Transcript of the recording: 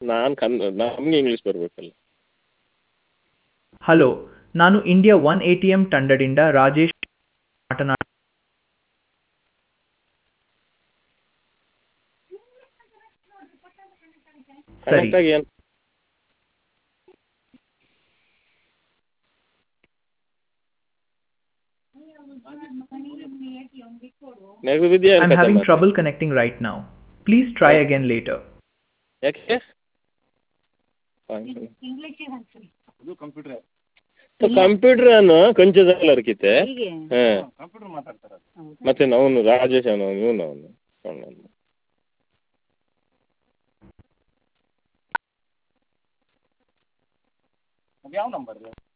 ನಾನು ಕನ್ನಡ ನಮಗೆ ಇಂಗ್ಲೀಷ್ ಬರಬೇಕಲ್ಲ ಹಲೋ ನಾನು India one A T M ತಂಡದಿಂದ ರಾಜೇಶ್ ಮಾತನಾಡ ಸರಿ ಕರೆಕ್ಟಾಗಿ ಏನು ನೆಗು ಬಿದ್ದಿಯಾ I'm ಕತೆ having ಮಾರ್ರೆ? trouble connecting right now. Please try again later. ಯಾಕೆ ಕಂಪ್ಯೂಟರ್ ಅನ್ನು ಕೊಂಚ ಅರ್ಕಿತೆ ಮತ್ತೆ ಅವನು ರಾಜೇಶ್ ಅವನು ಇವನು ಅವನು ಅವನು ಯಾವ ನಂಬರ್